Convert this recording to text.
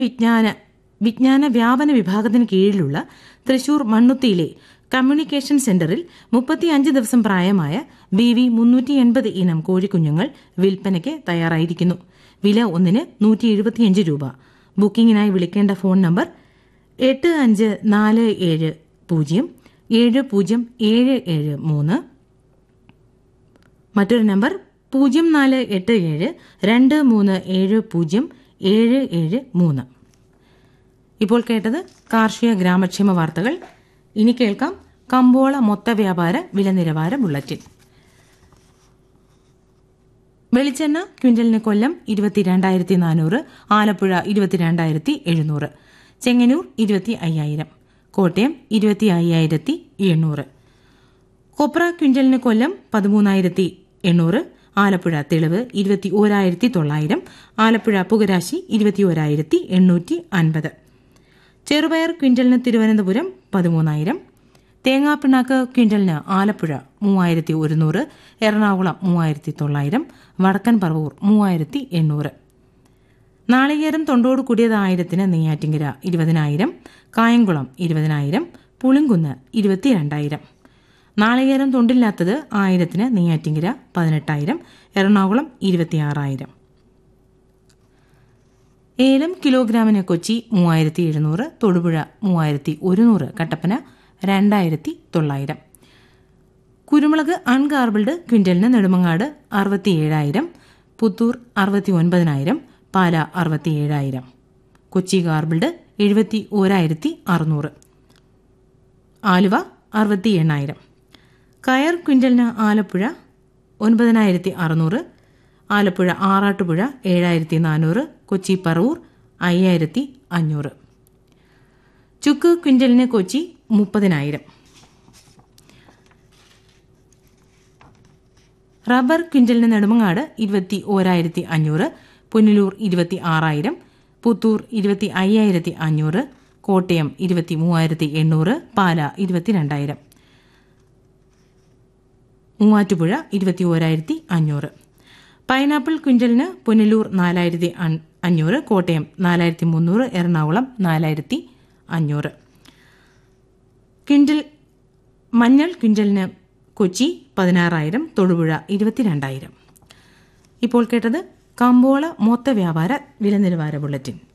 വിജ്ഞാന വിജ്ഞാന വ്യാപന വിഭാഗത്തിന് കീഴിലുള്ള തൃശൂർ മണ്ണുത്തിയിലെ കമ്മ്യൂണിക്കേഷൻ സെന്ററിൽ മുപ്പത്തിയഞ്ച് ദിവസം പ്രായമായ ബി വി മുന്നൂറ്റി എൺപത് ഇനം കോഴിക്കുഞ്ഞുങ്ങൾ വിൽപ്പനയ്ക്ക് തയ്യാറായിരിക്കുന്നു വില ഒന്നിന് നൂറ്റി എഴുപത്തിയഞ്ച് രൂപ ബുക്കിംഗിനായി വിളിക്കേണ്ട ഫോൺ നമ്പർ എട്ട് അഞ്ച് നാല് ഏഴ് പൂജ്യം ഏഴ് പൂജ്യം ഏഴ് ഏഴ് മൂന്ന് മറ്റൊരു നമ്പർ പൂജ്യം നാല് എട്ട് ഏഴ് രണ്ട് മൂന്ന് ഏഴ് പൂജ്യം ഏഴ് ഏഴ് മൂന്ന് ഇപ്പോൾ കേട്ടത് കാർഷിക ഗ്രാമക്ഷേമ വാർത്തകൾ ഇനി കേൾക്കാം കമ്പോള മൊത്ത വ്യാപാര വില നിലവാര ബുള്ളറ്റിൻ വെളിച്ചെണ്ണ ക്വിന്റലിന് കൊല്ലം ഇരുപത്തിരണ്ടായിരത്തി നാനൂറ് ആലപ്പുഴ ഇരുപത്തിരണ്ടായിരത്തി എഴുന്നൂറ് ചെങ്ങന്നൂർ ഇരുപത്തി അയ്യായിരം കോട്ടയം ഇരുപത്തി അയ്യായിരത്തി എണ്ണൂറ് കൊപ്ര ക്വിന്റലിന് കൊല്ലം പതിമൂന്നായിരത്തി എണ്ണൂറ് ആലപ്പുഴ തെളിവ് ഇരുപത്തി ഓരായിരത്തി തൊള്ളായിരം ആലപ്പുഴ പുകരാശി ഇരുപത്തി ഓരായിരത്തി എണ്ണൂറ്റി അൻപത് ചെറുപയർ ക്വിന്റലിന് തിരുവനന്തപുരം പതിമൂന്നായിരം തേങ്ങാപ്പിണ്ണാക്ക് ക്വിന്റലിന് ആലപ്പുഴ മൂവായിരത്തി ഒരുന്നൂറ് എറണാകുളം മൂവായിരത്തി തൊള്ളായിരം വടക്കൻ പറവൂർ മൂവായിരത്തി എണ്ണൂറ് നാളികേരം തൊണ്ടോട് കൂടിയത് ആയിരത്തിന് നെയ്യാറ്റിങ്കര ഇരുപതിനായിരം കായംകുളം ഇരുപതിനായിരം പുളിങ്കുന്ന് ഇരുപത്തിരണ്ടായിരം നാളികേരം തൊണ്ടില്ലാത്തത് ആയിരത്തിന് നെയ്യാറ്റിങ്കര പതിനെട്ടായിരം എറണാകുളം ഇരുപത്തിയാറായിരം ഏലം കിലോഗ്രാമിന് കൊച്ചി മൂവായിരത്തി എഴുന്നൂറ് തൊടുപുഴ മൂവായിരത്തി ഒരുന്നൂറ് കട്ടപ്പന രണ്ടായിരത്തി തൊള്ളായിരം കുരുമുളക് അൺഗാർബിൾഡ് ക്വിന്റലിന് നെടുമങ്ങാട് അറുപത്തിയേഴായിരം പുത്തൂർ അറുപത്തി ഒൻപതിനായിരം പാല അറുപത്തിയേഴായിരം കൊച്ചി ഗാർബിൾഡ് എഴുപത്തി ഓരായിരത്തി അറുന്നൂറ് ആലുവ അറുപത്തി എണ്ണായിരം കയർ ക്വിന്റലിന് ആലപ്പുഴ ഒൻപതിനായിരത്തി അറുന്നൂറ് ആലപ്പുഴ ആറാട്ടുപുഴ ഏഴായിരത്തി നാനൂറ് കൊച്ചി പറവൂർ അയ്യായിരത്തി അഞ്ഞൂറ് ചുക്ക് ക്വിന്റലിന് കൊച്ചി മുപ്പതിനായിരം റബ്ബർ ക്വിന്റലിന് നെടുമങ്ങാട് ഇരുപത്തി ഓരായിരത്തി അഞ്ഞൂറ് പുനലൂർ ഇരുപത്തി ആറായിരം പുത്തൂർ ഇരുപത്തി അയ്യായിരത്തി അഞ്ഞൂറ് കോട്ടയം ഇരുപത്തി മൂവായിരത്തി എണ്ണൂറ് പാല ഇരുപത്തിരണ്ടായിരം മൂവാറ്റുപുഴ ഇരുപത്തി ഓരായിരത്തി അഞ്ഞൂറ് പൈനാപ്പിൾ ക്വിന്റലിന് പുനലൂർ നാലായിരത്തി അഞ്ഞൂറ് കോട്ടയം നാലായിരത്തി മുന്നൂറ് എറണാകുളം നാലായിരത്തി അഞ്ഞൂറ് ക്വിന്റൽ മഞ്ഞൾ ക്വിന്റലിന് കൊച്ചി പതിനാറായിരം തൊടുപുഴ ഇരുപത്തിരണ്ടായിരം ഇപ്പോൾ കേട്ടത് കമ്പോള മൊത്ത വ്യാപാര വില നിലവാര ബുള്ളറ്റിൻ